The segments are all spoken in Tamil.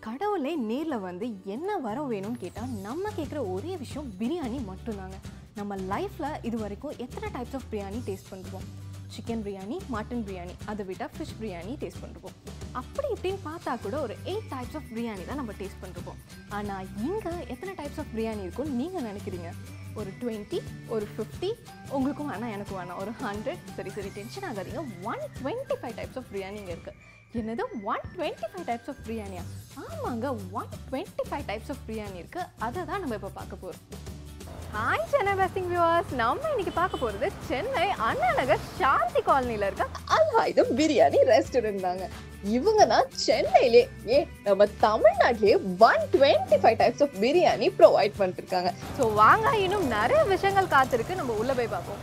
கடவுளே நேரில் வந்து என்ன வரம் வேணும்னு கேட்டால் நம்ம கேட்குற ஒரே விஷயம் பிரியாணி மட்டும்தாங்க நம்ம லைஃப்பில் இது வரைக்கும் எத்தனை டைப்ஸ் ஆஃப் பிரியாணி டேஸ்ட் பண்ணிருப்போம் சிக்கன் பிரியாணி மட்டன் பிரியாணி அதை விட்டால் ஃபிஷ் பிரியாணி டேஸ்ட் பண்ணிருப்போம் அப்படி இப்படின்னு பார்த்தா கூட ஒரு எயிட் டைப்ஸ் ஆஃப் பிரியாணி தான் நம்ம டேஸ்ட் பண்ணிருப்போம் ஆனால் இங்கே எத்தனை டைப்ஸ் ஆஃப் பிரியாணி இருக்கும்னு நீங்கள் நினைக்கிறீங்க ஒரு டுவெண்ட்டி ஒரு ஃபிஃப்டி உங்களுக்கும் வேணாம் எனக்கும் வேணாம் ஒரு ஹண்ட்ரட் சரி சரி டென்ஷன் ஆகாதீங்க one twenty five types of biryani இங்கே இருக்குது என்னது one twenty five types of பிரியாணியா ஆமாங்க one twenty five types of biryani இருக்குது அதை தான் நம்ம இப்போ பார்க்க போகிறோம் ஹாய் சென்னை பெஸ்டிங் வியூவர்ஸ் நம்ம இன்னைக்கு பார்க்க போகிறது சென்னை அண்ணா நகர் சாந்தி காலனியில் இருக்க அல்ஹாயுதம் பிரியாணி ரெஸ்டாரண்ட் தாங்க இவங்க தான் சென்னையிலே ஏ நம்ம தமிழ்நாட்டிலேயே one twenty five types of biryani provide பண்ணிட்டு இருக்காங்க ஸோ வாங்க இன்னும் நிறைய விஷயங்கள் காத்திருக்கு நம்ம உள்ளே போய் பார்ப்போம்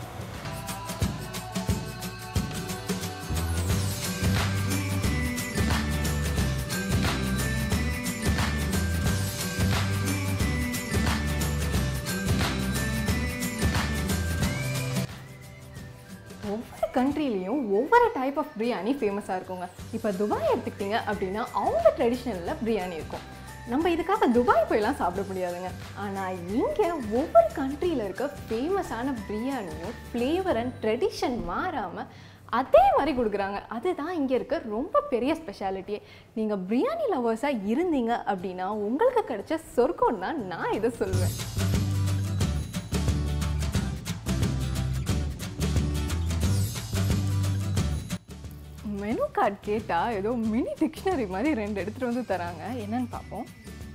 ஒவ்வொரு கண்ட்ரிலையும் ஒவ்வொரு டைப் ஆஃப் பிரியாணி ஃபேமஸாக இருக்குங்க இப்போ துபாய் எடுத்துக்கிட்டிங்க அப்படின்னா அவங்க ட்ரெடிஷ்னலில் பிரியாணி இருக்கும் நம்ம இதுக்காக துபாய் போயெல்லாம் சாப்பிட முடியாதுங்க ஆனால் இங்கே ஒவ்வொரு கண்ட்ரியில் இருக்க ஃபேமஸான பிரியாணியும் ஃப்ளேவர் அண்ட் ட்ரெடிஷன் மாறாமல் அதே மாதிரி கொடுக்குறாங்க அதுதான் இங்கே இருக்க ரொம்ப பெரிய ஸ்பெஷாலிட்டியே நீங்கள் பிரியாணி லவர்ஸாக இருந்தீங்க அப்படின்னா உங்களுக்கு கிடைச்ச சொர்க்கம் தான் நான் இதை சொல்லுவேன் மெனு கார்டு கேட்டால் ஏதோ மினி டிக்ஷனரி மாதிரி ரெண்டு எடுத்துகிட்டு வந்து தராங்க என்னன்னு பார்ப்போம்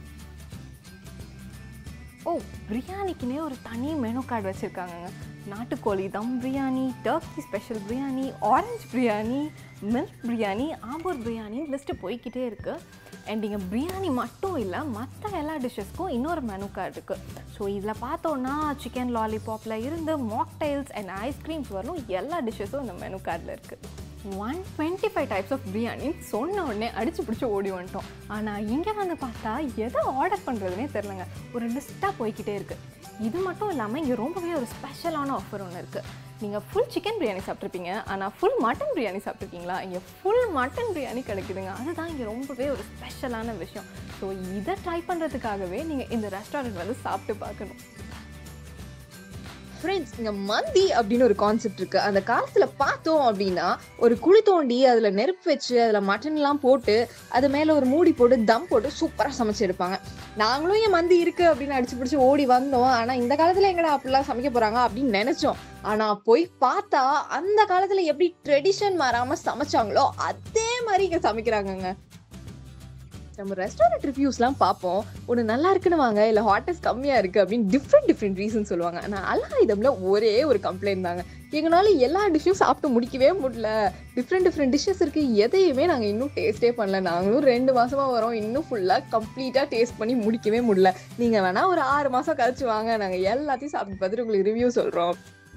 ஓ பிரியாணிக்குனே ஒரு தனி மெனு கார்டு வச்சுருக்காங்கங்க நாட்டுக்கோழி dum biryani turkey special biryani orange biryani milk biryani Ambur biryani list போய்க்கிட்டே இருக்குது அண்ட் இங்கே பிரியாணி மட்டும் இல்லை மற்ற எல்லா டிஷ்ஷஸ்க்கும் இன்னொரு மெனு கார்டு இருக்குது ஸோ இதில் பார்த்தோன்னா சிக்கன் லாலிபாப்பில் இருந்து மாக்டைல்ஸ் அண்ட் ஐஸ்கிரீம்ஸ் வரலும் எல்லா டிஷ்ஷஸும் இந்த மெனு கார்டில் இருக்குது one twenty five types of biryani சொன்ன உடனே அடிச்சு பிடிச்சி ஓடி வந்துட்டோம் ஆனால் இங்கே வந்து பார்த்தா எதை ஆர்டர் பண்ணுறதுனே தெரிலங்க ஒரு லிஸ்ட்டாக போய்க்கிட்டே இருக்குது இது மட்டும் இல்லாமல் இங்கே ரொம்பவே ஒரு ஸ்பெஷலான ஆஃபர் ஒன்று இருக்குது நீங்கள் ஃபுல் சிக்கன் பிரியாணி சாப்பிட்ருப்பீங்க ஆனால் ஃபுல் மட்டன் பிரியாணி சாப்பிட்ருக்கீங்களா இங்கே ஃபுல் மட்டன் பிரியாணி கிடைக்குதுங்க அதுதான் இங்கே ரொம்பவே ஒரு ஸ்பெஷலான விஷயம் ஸோ இதை ட்ரை பண்ணுறதுக்காகவே நீங்கள் இந்த ரெஸ்டாரண்ட் வந்து சாப்பிட்டு பார்க்கணும் ஃப்ரெண்ட்ஸ் இங்க மந்தி அப்படின்னு ஒரு கான்செப்ட் இருக்கு அந்த காலத்துல பார்த்தோம் அப்படின்னா ஒரு குழி தோண்டி அதுல நெருப்பு வச்சு அதுல மட்டன் எல்லாம் போட்டு அது மேல ஒரு மூடி போட்டு தம் போட்டு சூப்பரா சமைச்சு எடுப்பாங்க நாங்களும் என் மந்தி இருக்கு அப்படின்னு அடிச்சு பிடிச்சி ஓடி வந்தோம் ஆனா இந்த காலத்துல எங்கடா அப்படிலாம் சமைக்க போறாங்க அப்படின்னு நினைச்சோம் ஆனா போய் பார்த்தா அந்த காலத்துல எப்படி ட்ரெடிஷன் மாறாம சமைச்சாங்களோ அதே மாதிரி இங்க சமைக்கிறாங்கங்க நம்ம ரெஸ்டாரண்ட் ரிவ்யூஸ்லாம் பார்ப்போம் ஒன்று நல்லா இருக்குன்னு வாங்க இல்லை ஹாட்டஸ்ட் கம்மியாக இருக்குது அப்படின்னு டிஃப்ரெண்ட் டிஃப்ரெண்ட் ரீசன் சொல்லுவாங்க ஆனால் அல்ஹாயுதம்ல ஒரே ஒரு கம்ப்ளைண்ட் தாங்க எங்களால் எல்லா டிஷ்ஷும் சாப்பிட்டு முடிக்கவே முடியல டிஃப்ரெண்ட் டிஃப்ரெண்ட் டிஷ்ஷஸ் இருக்குது எதையுமே நாங்கள் இன்னும் டேஸ்ட்டே பண்ணல நாங்களும் ரெண்டு மாதமாக வரோம் இன்னும் ஃபுல்லாக கம்ப்ளீட்டாக டேஸ்ட் பண்ணி முடிக்கவே முடியல நீங்கள் வேணால் ஒரு ஆறு மாதம் கழிச்சு வாங்க நாங்கள் எல்லாத்தையும் சாப்பிட்டு பார்த்துட்டு உங்களுக்கு ரிவ்யூ சொல்கிறோம்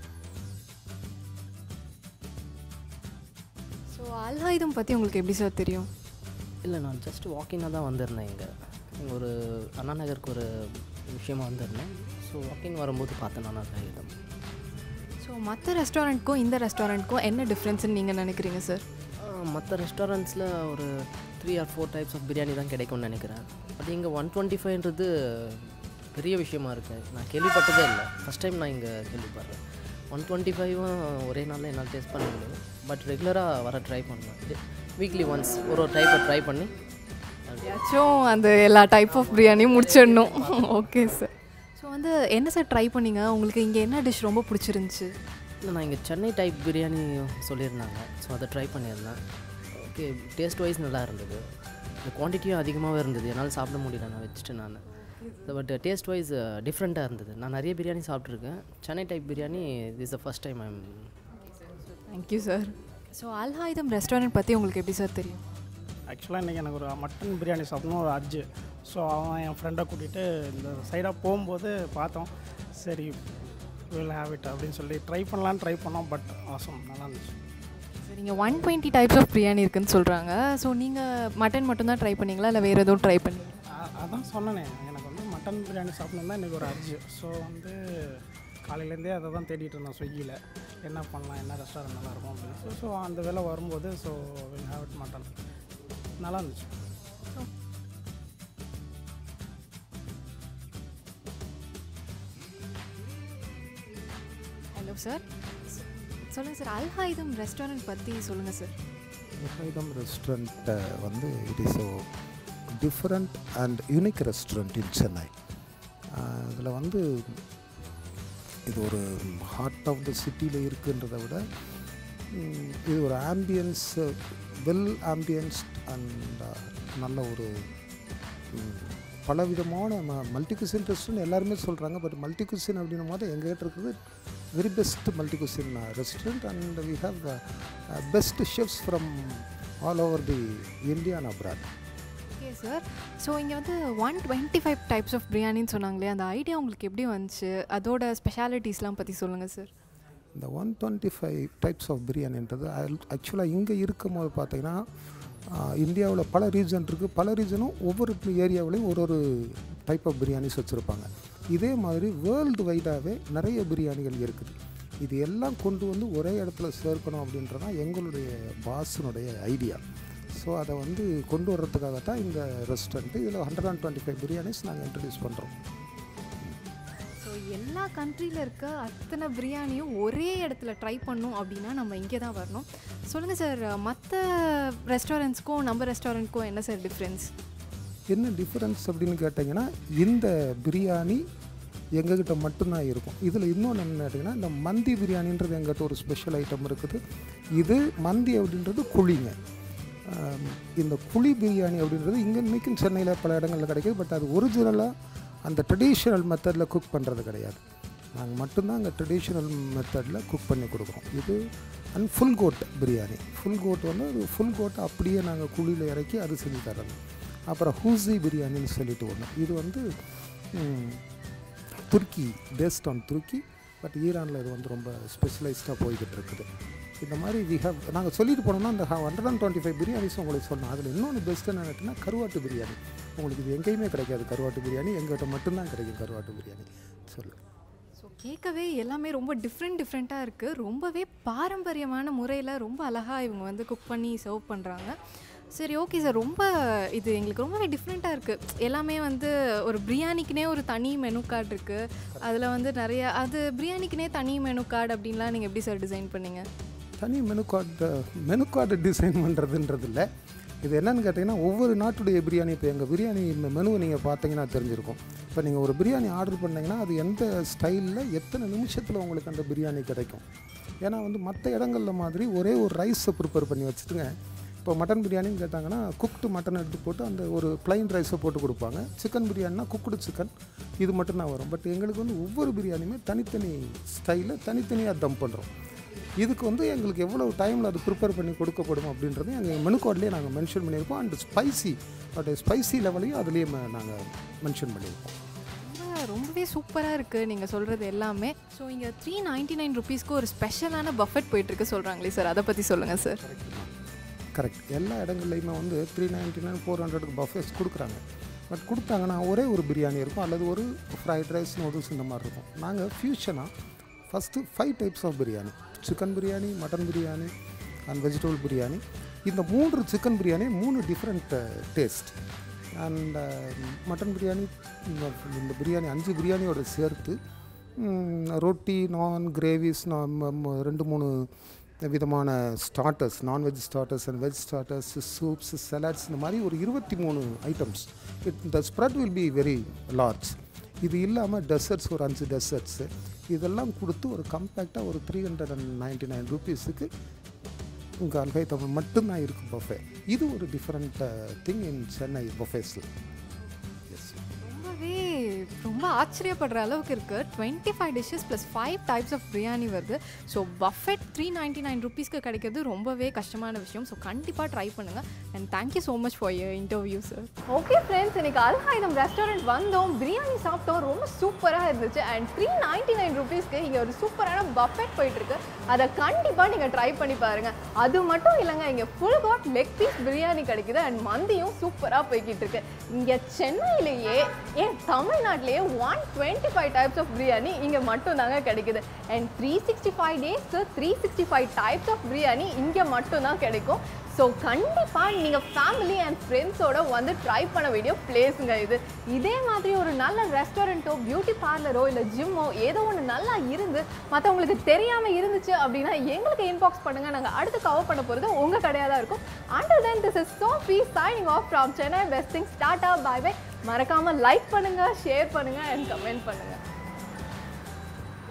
ஸோ அல்ஹாயுதம் பற்றி உங்களுக்கு எப்படி சார் தெரியும் இல்லை நான் ஜஸ்ட் வாக்கிங்காக தான் வந்திருந்தேன் இங்கே இங்கே ஒரு அண்ணா நகருக்கு ஒரு விஷயமா வந்திருந்தேன் ஸோ வாக்கிங் வரும்போது பார்த்தேன் நான் அதை இதம் ஸோ மற்ற ரெஸ்டாரண்ட்க்கும் இந்த ரெஸ்டாரண்ட்க்கும் என்ன டிஃப்ரென்ஸ்னு நீங்கள் நினைக்கிறீங்க சார் மற்ற ரெஸ்டாரண்ட்ஸில் ஒரு three or four types of biryani தான் கிடைக்கும்னு நினைக்கிறேன் அது இங்கே ஒன் டுவெண்ட்டி ஃபைவ்ன்றது பெரிய விஷயமா இருக்கு நான் கேள்விப்பட்டதே இல்லை ஃபஸ்ட் டைம் நான் இங்கே கேள்விப்படுறேன் ஒன் டுவெண்ட்டி ஃபைவும் ஒரே நாளில் என்னால் டேஸ்ட் பண்ண முடியும் பட் ரெகுலராக வர ட்ரை பண்ணுவேன் வீக்லி ஒன்ஸ் ஒரு ஒரு டைப்பை ட்ரை பண்ணி யாச்சும் அந்த எல்லா டைப் ஆஃப் பிரியாணியும் முடிச்சிடணும் ஓகே சார் ஸோ வந்து என்ன சார் ட்ரை பண்ணீங்க உங்களுக்கு இங்கே என்ன டிஷ் ரொம்ப பிடிச்சிருந்துச்சு இல்லை நான் இங்கே சென்னை டைப் பிரியாணி சொல்லியிருந்தாங்க ஸோ அதை ட்ரை பண்ணியிருந்தேன் ஓகே டேஸ்ட் வைஸ் நல்லா இருந்தது இந்த குவான்டிட்டியும் அதிகமாகவே இருந்தது என்னால் சாப்பிட முடியல நான் வச்சுட்டு நான் பட் டேஸ்ட் வைஸ் டிஃப்ரெண்ட்டாக இருந்தது நான் நிறைய பிரியாணி சாப்பிட்ருக்கேன் Chennai type biryani this the first time I'm thank you sir so அல்ஹாயுதம் ரெஸ்டாரண்ட் பற்றி உங்களுக்கு எப்படி சார் தெரியும் ஆக்சுவலாக இன்றைக்கி எனக்கு ஒரு மட்டன் பிரியாணி சாப்பிடணும் ஒரு அர்ஜு ஸோ அவன் என் ஃப்ரெண்டை கூட்டிகிட்டு இந்த சைடாக போகும்போது பார்த்தோம் சரி வில் ஹேவ் இட் அப்படின்னு சொல்லி ட்ரை பண்ணலான்னு ட்ரை பண்ணோம் பட் ஆசம் நல்லா இருந்துச்சு சார் இங்கே one twenty types of biryani இருக்குன்னு சொல்கிறாங்க ஸோ நீங்கள் மட்டன் மட்டும்தான் ட்ரை பண்ணீங்களா இல்லை வேறு எதுவும் ட்ரை பண்ணீங்க அ- அதான் சொன்னனே எனக்கு வந்து மட்டன் பிரியாணி சாப்பிடணும் தான் இன்றைக்கி ஒரு அர்ஜு ஸோ வந்து காலையிலேருந்தே அதை தான் தேடிட்டு இருந்தேன் ஸ்விக்கியில் என்ன பண்ணலாம் என்ன ரெஸ்டாரண்ட் நல்லாயிருக்கும் அப்படின்னு ஸோ அந்த வேலை வரும்போது so will have it mutton நல்லா இருந்துச்சு ஹலோ சார் சொல்லுங்கள் சார் அல்ஹாயுதம் ரெஸ்டாரண்ட் பற்றி சொல்லுங்கள் சார் Hokkaido restaurant uh, வந்து it is a different and unique restaurant in Chennai இதில் வந்து இது ஒரு ஹார்ட் ஆஃப் த சிட்டியில் இருக்குன்றதை விட ம், இது ஒரு ஆம்பியன்ஸ் வெல் ஆம்பியன்ஸ்ட் அண்ட் நல்ல ஒரு ம், பலவிதமான ம மல்டி குசின் ரெஸ்டாரண்ட் எல்லாருமே சொல்கிறாங்க பட் மல்டி குசின் அப்படின்னும் போது எங்ககிட்ட இருக்குது very best multi cuisine restaurant and we have best chefs from all over the India and abroad okay sir so இங்கே வந்து one twenty five types of பிரியாணின்னு சொன்னாங்களே அந்த ஐடியா உங்களுக்கு எப்படி வந்துச்சு அதோட ஸ்பெஷாலிட்டிஸ்லாம் பற்றி சொல்லுங்கள் சார் இந்த one twenty five types of பிரியாணின்றது ஆக்சுவலாக இங்கே இருக்கும் போது பார்த்தீங்கன்னா இந்தியாவில் பல ரீஜன் இருக்குது பல ரீஜனும் ஒவ்வொரு ஏரியாவிலையும் ஒரு ஒரு டைப் ஆஃப் பிரியாணிஸ் வச்சுருப்பாங்க இதே மாதிரி வேர்ல்டு வைடாகவே நிறைய பிரியாணிகள் இருக்குது இது எல்லாம் கொண்டு வந்து ஒரே இடத்துல சேர்க்கணும் அப்படின்றதான் எங்களுடைய பாஸினுடைய ஐடியா ஸோ அதை வந்து கொண்டு வர்றதுக்காக தான் இந்த ரெஸ்டாரண்ட்டு இதில் hundred and twenty five biryanis நாங்கள் இன்ட்ரடியூஸ் பண்ணுறோம் ஸோ எல்லா கண்ட்ரியில் இருக்க அத்தனை பிரியாணியும் ஒரே இடத்துல ட்ரை பண்ணும் அப்படின்னா நம்ம இங்கே தான் வரணும் சொல்லுங்கள் சார் மற்ற ரெஸ்டாரண்ட்ஸ்க்கும் நம்ம ரெஸ்டாரண்ட்க்கும் என்ன சார் டிஃப்ரென்ஸ் என்ன டிஃப்ரென்ஸ் அப்படின்னு கேட்டிங்கன்னா இந்த பிரியாணி எங்ககிட்ட மட்டும்தான் இருக்கும் இதில் இன்னொன்று என்ன கேட்டிங்கன்னா இந்த மந்தி பிரியாணின்றது எங்கிட்ட ஒரு ஸ்பெஷல் ஐட்டம் இருக்குது இது மந்தி அப்படின்றது குழிங்க ஆம், இந்த குழி பிரியாணி அப்படின்றது இங்கே இன்றைக்கும் சென்னையில் பல இடங்களில் கிடைக்குது பட் அது ஒரிஜினலாக அந்த ட்ரெடிஷ்னல் மெத்தடில் குக் பண்ணுறது கிடையாது நாங்கள் மட்டும்தான் அங்கே ட்ரெடிஷ்னல் மெத்தடில் குக் பண்ணி கொடுக்குறோம் இது and full goat biryani full goat வந்து அது ஃபுல் கோட்டை அப்படியே நாங்கள் குழியில் இறக்கி அது செஞ்சு தர்றது அப்புறம் ஹூசி பிரியாணின்னு சொல்லிட்டு ஒன்று இது வந்து ம், துருக்கி பேஸ்ட் ஆன் துருக்கி பட் ஈரானில் இது வந்து ரொம்ப ஸ்பெஷலைஸ்டாக போய்கிட்டு இருக்குது இந்த மாதிரி வி ஹவ் நாங்கள் சொல்லிட்டு போனோம்னா அந்த hundred and twenty five biryanis உங்களுக்கு சொன்னோம் அதில் இன்னொன்று பெஸ்ட்டு என்ன கேட்டிங்கன்னா கருவாட்டு பிரியாணி உங்களுக்கு இது எங்கேயுமே கிடைக்காது கருவாட்டு பிரியாணி எங்கள்கிட்ட மட்டும்தான் கிடைக்கும் கருவாட்டு பிரியாணி சொல்லு ஸோ கேட்கவே எல்லாமே ரொம்ப டிஃப்ரெண்ட் டிஃப்ரெண்ட்டாக இருக்குது ரொம்பவே பாரம்பரியமான முறையில் ரொம்ப அழகாக இவங்க வந்து குக் பண்ணி சர்வ் பண்ணுறாங்க சரி ஓகே சார் ரொம்ப இது எங்களுக்கு ரொம்பவே டிஃப்ரெண்ட்டாக இருக்குது எல்லாமே வந்து ஒரு பிரியாணிக்குனே ஒரு தனி மெனு கார்டு இருக்குது அதில் வந்து நிறைய அது பிரியாணிக்குனே தனி மெனு கார்டு அப்படின்லாம் நீங்கள் எப்படி சார் டிசைன் பண்ணீங்க தனி menu card menu card design பண்ணுறதுன்றது இல்லை இது என்னன்னு கேட்டிங்கன்னா ஒவ்வொரு நாட்டுடைய பிரியாணி இப்போ எங்கள் பிரியாணி மெனுவை நீங்கள் பார்த்தீங்கன்னா தெரிஞ்சிருக்கும் இப்போ நீங்கள் ஒரு பிரியாணி ஆர்டர் பண்ணீங்கன்னா அது எந்த ஸ்டைலில் எத்தனை நிமிஷத்தில் உங்களுக்கு அந்த பிரியாணி கிடைக்கும் ஏன்னா வந்து மற்ற இடங்களில் மாதிரி ஒரே ஒரு ரைஸை ப்ரிப்பேர் பண்ணி வச்சுட்டுங்க இப்போ மட்டன் பிரியாணின்னு கேட்டாங்கன்னா குக்டு மட்டன் எடுத்து போட்டு அந்த ஒரு ப்ளைன் ரைஸை போட்டு கொடுப்பாங்க சிக்கன் பிரியாணினா குக்குடு சிக்கன் இது மட்டும்தான் வரும் பட் எங்களுக்கு வந்து ஒவ்வொரு பிரியாணியுமே தனித்தனி ஸ்டைலில் தனித்தனியாக தம் பண்ணுறோம் இதுக்கு வந்து எங்களுக்கு எவ்வளோ டைமில் அது ப்ரிப்பேர் பண்ணி கொடுக்கப்படும் அப்படின்றது எங்கள் மெனு கார்ட்லேயே நாங்கள் மென்ஷன் பண்ணியிருக்கோம் அண்ட் ஸ்பைசி பட் ஸ்பைசி லெவலையும் அதுலேயே நாங்கள் மென்ஷன் பண்ணியிருக்கோம் ரொம்ப ரொம்பவே சூப்பராக இருக்குது நீங்கள் சொல்கிறது எல்லாமே ஸோ இங்கே த்ரீ நைன்ட்டி நைன் ருபீஸ்க்கு ஒரு ஸ்பெஷலான பஃபெட் போயிட்டுருக்கு சொல்கிறாங்களே சார் அதை பற்றி சொல்லுங்கள் சார் கரெக்ட் எல்லா இடங்கள்லையுமே வந்து த்ரீ நைன்ட்டி நைன் ஃபோர் ஹண்ட்ரடுக்கு பஃபேஸ் கொடுக்குறாங்க பட் கொடுத்தாங்கன்னா ஒரே ஒரு பிரியாணி இருக்கும் அல்லது ஒரு ஃப்ரைட் ரைஸ் நூடுல்ஸ் இந்த மாதிரி இருக்கும் நாங்கள் ஃபியூஷனாக first five types of biryani chicken biryani mutton biryani and vegetable biryani இந்த மூன்று சிக்கன் பிரியாணி மூணு different taste and mutton biryani இந்த இந்த பிரியாணி அஞ்சு பிரியாணியோட சேர்த்து ம், ரொட்டி நான் கிரேவிஸ் ரெண்டு மூணு விதமான starters non veg starters and veg starters soups salads இந்த மாதிரி ஒரு இருபத்தி மூணு items it the spread will be very large இது இல்லாமல் டெசர்ட்ஸ் ஒரு அஞ்சு டெசர்ட்ஸு இதெல்லாம் கொடுத்து ஒரு கம்பேக்டாக ஒரு three hundred and ninety nine ருபீஸுக்கு உங்கள் அல்கை தமிழ் மட்டும்தான் இருக்குது பஃபே இது ஒரு டிஃப்ரெண்ட் திங் இன் சென்னை பஃபேஸில் எஸ் ரொம்பவே ரொம்ப ஆச்சரியப்படுற அளவுக்கு இருக்குது twenty five dishes plus five types of biryani வருது so buffet three ninety nine ருபீஸ்க்கு கிடைக்கிறது ரொம்பவே கஷ்டமான விஷயம் ஸோ கண்டிப்பாக ட்ரை பண்ணுங்கள் and thank you so much for your interview sir okay friends இன்னைக்கு அல்ஹாயுதம் ரெஸ்டாரண்ட் வந்தோம் பிரியாணி சாப்பிட்டோம் ரொம்ப சூப்பராக இருந்துச்சு அண்ட் த்ரீ நைன்ட்டி நைன் ருபீஸ்க்கு இங்கே ஒரு சூப்பரான பஃபெட் போயிட்டுருக்கு அதை கண்டிப்பாக நீங்கள் ட்ரை பண்ணி பாருங்கள் அது மட்டும் இல்லைங்க இங்கே full goat leg piece biryani கிடைக்குது அண்ட் மந்தியும் சூப்பராக போய்கிட்டு இருக்கு இங்கே சென்னையிலேயே ஏன் தமிழ்நாட்டிலேயே one twenty five types of biryani இங்கே மட்டும் தாங்க கிடைக்குது அண்ட் த்ரீ சிக்ஸ்டி ஃபைவ் டேஸ்க்கு three sixty five types of biryani இங்கே மட்டும் தான் கிடைக்கும் ஸோ கண்டிப்பாக நீங்கள் ஃபேமிலி அண்ட் ஃப்ரெண்ட்ஸோட வந்து ட்ரை பண்ண வேண்டிய பிளேஸுங்க இது இதே மாதிரி ஒரு நல்ல ரெஸ்டாரண்ட்டோ பியூட்டி பார்லரோ இல்லை ஜிம்மோ ஏதோ ஒன்று நல்லா இருந்து மற்றவங்களுக்கு தெரியாமல் இருந்துச்சு அப்படின்னா எங்களுக்கு இன்பாக்ஸ் பண்ணுங்கள் நாங்கள் அடுத்து கவர் பண்ண போகிறது உங்கள் கடையாக தான் இருக்கும் under then this is Sophie signing off from Chennai பெஸ்டிங் ஸ்டார்ட் அப் பை பை மறக்காமல் லைக் பண்ணுங்கள் ஷேர் பண்ணுங்கள் அண்ட் கமெண்ட் பண்ணுங்கள்